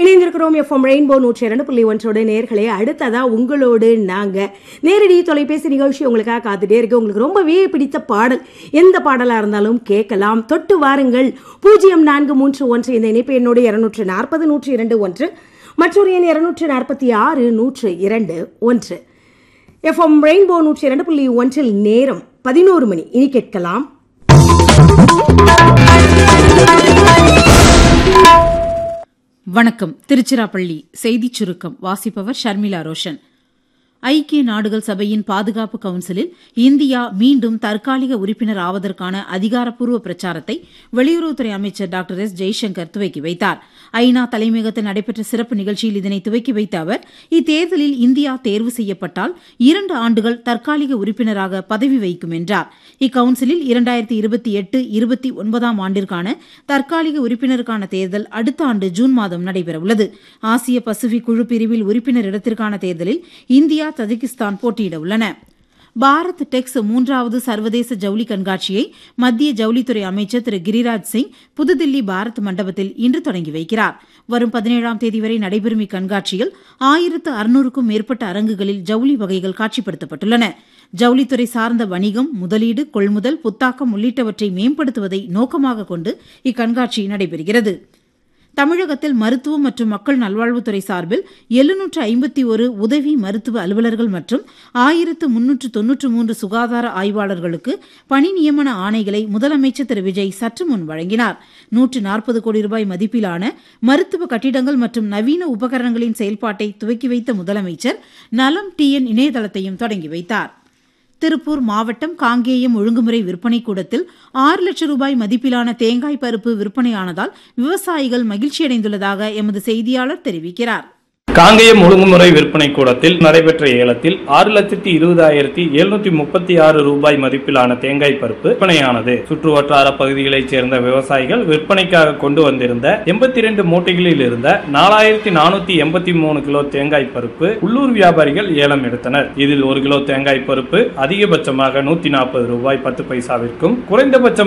இணைந்திருக்கிறோம் FM rainbow நூற்றி இரண்டு புள்ளி ஒன்றோட நேர்களே அடுத்ததா உங்களோடு நாங்க நேரடி தொலைபேசி நிகழ்ச்சி உங்களுக்காக காத்துட்டே இருக்கு உங்களுக்கு ரொம்பவே பிடித்த பாடல் எந்த பாடலா இருந்தாலும் கேட்கலாம் தொட்டு வாருங்கள் பூஜ்ஜியம் நான்கு மூன்று ஒன்று இந்த இணைப்பு என்னோடு இருநூற்று நாற்பது நூற்றி இரண்டு ஒன்று மற்றொரு எண் இருநூற்று நாற்பத்தி ஆறு நூற்று இரண்டு ஒன்று எஃப்எம் ரெயின்போ நூற்றி இரண்டு புள்ளி ஒன்றில் நேரம் பதினோரு மணி இனி கேட்கலாம் வணக்கம் திருச்சிராப்பள்ளி செய்திச் சுருக்கம் வாசிப்பவர் ஷர்மிளா ரோஷன் ஐக்கிய நாடுகள் சபையின் பாதுகாப்பு கவுன்சிலில் இந்தியா மீண்டும் தற்காலிக உறுப்பினர் ஆவதற்கான அதிகாரப்பூர்வ பிரச்சாரத்தை வெளியுறவுத்துறை அமைச்சர் டாக்டர் எஸ் ஜெய்சங்கர் துவக்கி வைத்தார் ஐநா தலைமையகத்தில் நடைபெற்ற சிறப்பு நிகழ்ச்சியில் இதனை துவக்கி வைத்த அவர் இத்தேர்தலில் இந்தியா தேர்வு செய்யப்பட்டால் இரண்டு ஆண்டுகள் தற்காலிக உறுப்பினராக பதவி வகிக்கும் என்றார் இக்கவுன்சிலில் இரண்டாயிரத்தி இருபத்தி எட்டு இருபத்தி ஒன்பதாம் ஆண்டிற்கான தற்காலிக உறுப்பினருக்கான தேர்தல் அடுத்த ஆண்டு ஜூன் மாதம் நடைபெறவுள்ளது ஆசிய பசிபிக் குழு பிரிவில் உறுப்பினர் இடத்திற்கான தேர்தலில் இந்தியா தஜிகிஸ்தான் போட்டியிட உள்ளன பாரத் டெக்ஸ் மூன்றாவது சர்வதேச ஜவுளி கண்காட்சியை மத்திய ஜவுளித்துறை அமைச்சர் திரு கிரிராஜ் சிங் புதுதில்லி பாரத் மண்டபத்தில் இன்று தொடங்கி வைக்கிறார் வரும் பதினேழாம் தேதி வரை நடைபெறும் இக்கண்காட்சியில் ஆயிரத்து அறுநூறுக்கும் மேற்பட்ட அரங்குகளில் ஜவுளி வகைகள் காட்சிப்படுத்தப்பட்டுள்ளன ஜவுளித்துறை சார்ந்த வணிகம் முதலீடு கொள்முதல் புத்தாக்கம் உள்ளிட்டவற்றை மேம்படுத்துவதை நோக்கமாக கொண்டு இக்கண்காட்சி நடைபெறுகிறது தமிழகத்தில் மருத்துவம் மற்றும் மக்கள் நல்வாழ்வுத்துறை சார்பில் எழுநூற்று ஐம்பத்தி ஒரு உதவி மருத்துவ அலுவலர்கள் மற்றும் ஆயிரத்து முன்னூற்று தொன்னூற்று மூன்று சுகாதார ஆய்வாளர்களுக்கு பணி நியமன ஆணைகளை முதலமைச்சர் திரு விஜய் சற்று முன் வழங்கினார் நூற்று நாற்பது கோடி ரூபாய் மதிப்பிலான மருத்துவ கட்டிடங்கள் மற்றும் நவீன உபகரணங்களின் செயல்பாட்டை துவக்கி வைத்த முதலமைச்சர் நலம் டிஎன் இணையதளத்தையும் தொடங்கி வைத்தார் திருப்பூர் மாவட்டம் காங்கேயம் ஒழுங்குமுறை விற்பனை கூடத்தில் ஆறு லட்சம் ரூபாய் மதிப்பிலான தேங்காய் பருப்பு விற்பனையானதால் விவசாயிகள் மகிழ்ச்சியடைந்துள்ளதாக எமது செய்தியாளர் தெரிவிக்கிறார் காங்கேயம் ஒழுங்குமுறை விற்பனை கூடத்தில் நடைபெற்ற ஏலத்தில் ஆறு லட்சத்தி இருபதாயிரத்தி எழுநூத்தி முப்பத்தி ஆறு ரூபாய் மதிப்பிலான தேங்காய் பருப்பு விற்பனையானது சுற்றுவட்டார பகுதிகளைச் சேர்ந்த விவசாயிகள் விற்பனைக்காக கொண்டு வந்திருந்த எண்பத்தி இரண்டு மூட்டைகளில் இருந்த நாலாயிரத்தி நானூத்தி எண்பத்தி மூணு கிலோ தேங்காய் பருப்பு உள்ளூர் வியாபாரிகள் ஏலம் எடுத்தனர் இதில் ஒரு கிலோ தேங்காய் பருப்பு அதிகபட்சமாக நூத்தி நாற்பது ரூபாய் பத்து பைசாவிற்கும் குறைந்தபட்ச